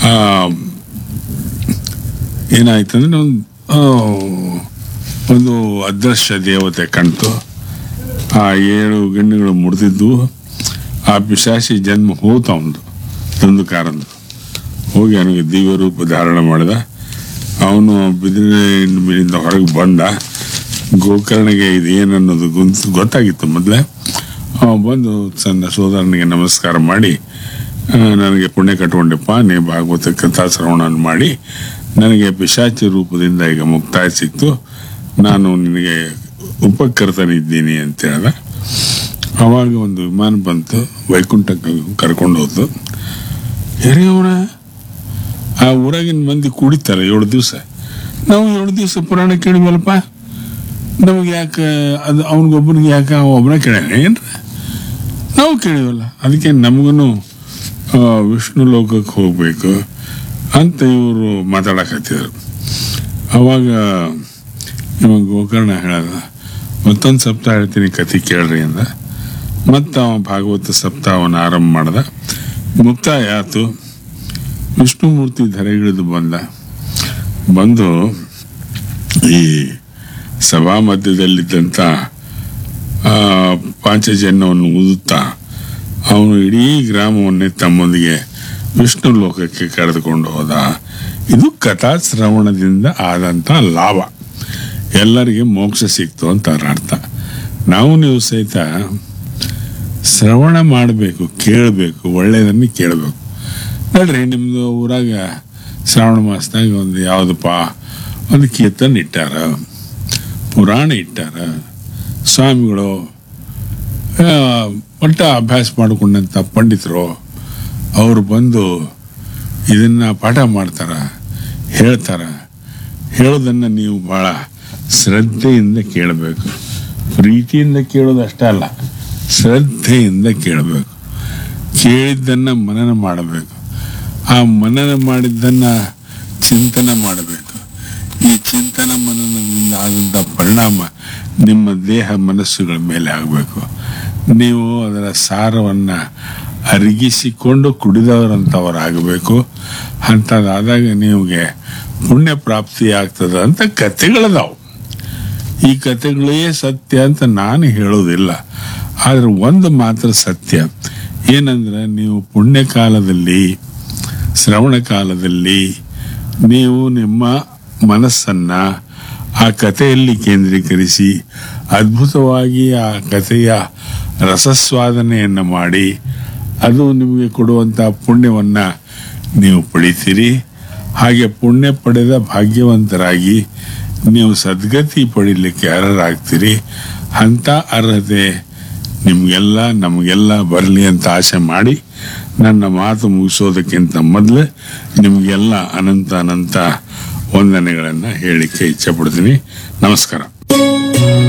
ಆ, ಏನಾಯ್ತಂದ್ರೆ ಒಂದು ಆ, ಒಂದು ಅದೃಶ್ಯ ದೇವತೆ ಕಾಣ್ತು ಆ ಏಳು ಗಂಡುಗಳು ಮುರಿದಿದ್ದು ಆ ಪಿಶಾಚಿ ಜನ್ಮ ಹೋತ ಒಂದು ತಂದುಕಾರಂದು ಹೋಗಿ ಅವನಿಗೆ ದಿವ್ಯ ರೂಪ ಧಾರಣ ಮಾಡಿದ ಅವನು ಬಿದಿರಿನ ಮೇಲಿಂದ ಹೊರಗೆ ಬಂದ ಗೋಕರ್ಣಿಗೆ ಇದು ಏನನ್ನೋದು ಗುಂತು ಗೊತ್ತಾಗಿತ್ತು ಮೊದಲೇ ಅವ ಬಂದು ಸಣ್ಣ ಸೋದರನಿಗೆ ನಮಸ್ಕಾರ ಮಾಡಿ ಆ, ನನಗೆ ಪುಣ್ಯ ಕಟ್ಕೊಂಡೆಪ್ಪ ನೀ ಭಾಗವತ ಕಥಾ ಶ್ರವಣ ಮಾಡಿ ನನಗೆ ಪಿಶಾಚಿ ರೂಪದಿಂದ ಈಗ ಮುಕ್ತಾಯ ಸಿಕ್ತು ನಾನು ನಿನಗೆ ಉಪಕರ್ತನಿದ್ದೀನಿ ಅಂತ ಹೇಳ್ದ ಅವಾಗ ಒಂದು ವಿಮಾನ ಬಂತು ವೈಕುಂಠಕ್ಕೆ ಕರ್ಕೊಂಡು ಹೋದ್ದು ಅವನ ಆ ಊರಾಗಿನ ಮಂದಿ ಕುಡಿತಾರೆ ಏಳು ದಿವಸ ನಾವು ಏಳು ದಿವಸ ಪುರಾಣ ಕೇಳಿವಲ್ಪ ನಮಗೆ ಯಾಕೆ ಅದು ಅವನಿಗೊಬ್ಬನಿಗೆ ಯಾಕೆ ಅವ ಒಬ್ಬನ ಕೇಳ್ಯಾನ ಏನ್ರ ನಾವು ಕೇಳಿವಲ್ಲ ಅದಕ್ಕೆ ನಮಗೂ ವಿಷ್ಣು ಲೋಕಕ್ಕೆ ಹೋಗ್ಬೇಕು ಅಂತ ಇವರು ಮಾತಾಡಕತ್ತಿದ್ರು ಅವಾಗ ಇವ ಗೋಕರ್ಣ ಹೇಳದ ಮತ್ತೊಂದು ಸಪ್ತಾಹ ಹೇಳ್ತೀನಿ ಕತೆ ಕೇಳ್ರಿ ಅಂದ ಮತ್ತು ಅವ ಭಾಗವತ ಸಪ್ತಾಹವನ್ನು ಆರಂಭ ಮಾಡ್ದ ಮುಕ್ತಾಯ ಆತು ವಿಷ್ಣುಮೂರ್ತಿ ಧರೆಗಿಳಿದು ಬಂದ ಬಂದು ಈ ಸಭಾ ಮಧ್ಯದಲ್ಲಿದ್ದಂಥ ಆ, ಪಾಂಚಜನ್ಯವನ್ನು ಊದುತ್ತಾ ಅವನು ಇಡೀ ಗ್ರಾಮವನ್ನೇ ತಮ್ಮೊಂದಿಗೆ ವಿಷ್ಣು ಲೋಕಕ್ಕೆ ಕರೆದುಕೊಂಡು ಹೋದ ಇದು ಕಥಾ ಶ್ರವಣದಿಂದ ಆದಂಥ ಲಾಭ ಎಲ್ಲರಿಗೆ ಮೋಕ್ಷ ಸಿಕ್ತು ಅಂತ ಅದರ ಅರ್ಥ ನಾವು ನೀವು ಸಹಿತ ಶ್ರವಣ ಮಾಡಬೇಕು ಕೇಳಬೇಕು ಒಳ್ಳೆಯದನ್ನು ಕೇಳಬೇಕು ನೋಡ್ರಿ ನಿಮ್ಮದು ಊರಾಗ ಶ್ರಾವಣ ಮಾಸದಾಗ ಒಂದು ಯಾವುದಪ್ಪ ಒಂದು ಕೀರ್ತನ ಇಟ್ಟಾರ ಪುರಾಣ ಇಟ್ಟಾರ ಸ್ವಾಮಿಗಳು ಆ, ಒಟ್ಟ ಅಭ್ಯಾಸ ಮಾಡಿಕೊಂಡಂಥ ಪಂಡಿತರು ಅವರು ಬಂದು ಇದನ್ನ ಪಾಠ ಮಾಡ್ತಾರ ಹೇಳ್ತಾರ ಹೇಳೋದನ್ನು ನೀವು ಭಾಳ ಶ್ರದ್ಧೆಯಿಂದ ಕೇಳಬೇಕು ಪ್ರೀತಿಯಿಂದ ಕೇಳೋದು ಅಷ್ಟೇ ಅಲ್ಲ ಶ್ರದ್ಧೆಯಿಂದ ಕೇಳಬೇಕು ಕೇಳಿದ್ದನ್ನು ಮನನ ಮಾಡಬೇಕು ಆ ಮನನ ಮಾಡಿದ್ದನ್ನು ಚಿಂತನೆ ಮಾಡಬೇಕು ಈ ಚಿಂತನ ಮನನದಿಂದ ಆದಂಥ ಪರಿಣಾಮ ನಿಮ್ಮ ದೇಹ ಮನಸ್ಸುಗಳ ಮೇಲೆ ಆಗಬೇಕು ನೀವು ಅದರ ಸಾರವನ್ನು ಅರಗಿಸಿಕೊಂಡು ಕುಡಿದವರಂಥವರಾಗಬೇಕು ಅಂಥದ್ದಾದಾಗ ನಿಮಗೆ ಪುಣ್ಯ ಪ್ರಾಪ್ತಿ ಆಗ್ತದೆ ಅಂತ ಕಥೆಗಳದಾವು ಈ ಕಥೆಗಳೇ ಸತ್ಯ ಅಂತ ನಾನು ಹೇಳೋದಿಲ್ಲ ಆದರೆ ಒಂದು ಮಾತ್ರ ಸತ್ಯ ಏನಂದ್ರೆ ನೀವು ಪುಣ್ಯ ಕಾಲದಲ್ಲಿ ಶ್ರವಣ ಕಾಲದಲ್ಲಿ ನೀವು ನಿಮ್ಮ ಮನಸ್ಸನ್ನ ಆ ಕಥೆಯಲ್ಲಿ ಕೇಂದ್ರೀಕರಿಸಿ ಅದ್ಭುತವಾಗಿ ಆ ಕಥೆಯ ರಸಸ್ವಾದನೆಯನ್ನು ಮಾಡಿ ಅದು ನಿಮಗೆ ಕೊಡುವಂಥ ಪುಣ್ಯವನ್ನು ನೀವು ಪಡಿತೀರಿ ಹಾಗೆ ಪುಣ್ಯ ಪಡೆದ ಭಾಗ್ಯವಂತರಾಗಿ ನೀವು ಸದ್ಗತಿ ಪಡಿಲಿಕ್ಕೆ ಅರ್ಹರಾಗ್ತೀರಿ ಅಂಥ ಅರ್ಹತೆ ನಿಮಗೆಲ್ಲ ನಮಗೆಲ್ಲ ಬರಲಿ ಅಂತ ಆಸೆ ಮಾಡಿ ನನ್ನ ಮಾತು ಮುಗಿಸೋದಕ್ಕಿಂತ ಮೊದಲು ನಿಮಗೆಲ್ಲ ಅನಂತ ಅನಂತ ವಂದನೆಗಳನ್ನು ಹೇಳಲಿಕ್ಕೆ ಇಚ್ಛೆ ಪಡ್ತೀನಿ ನಮಸ್ಕಾರ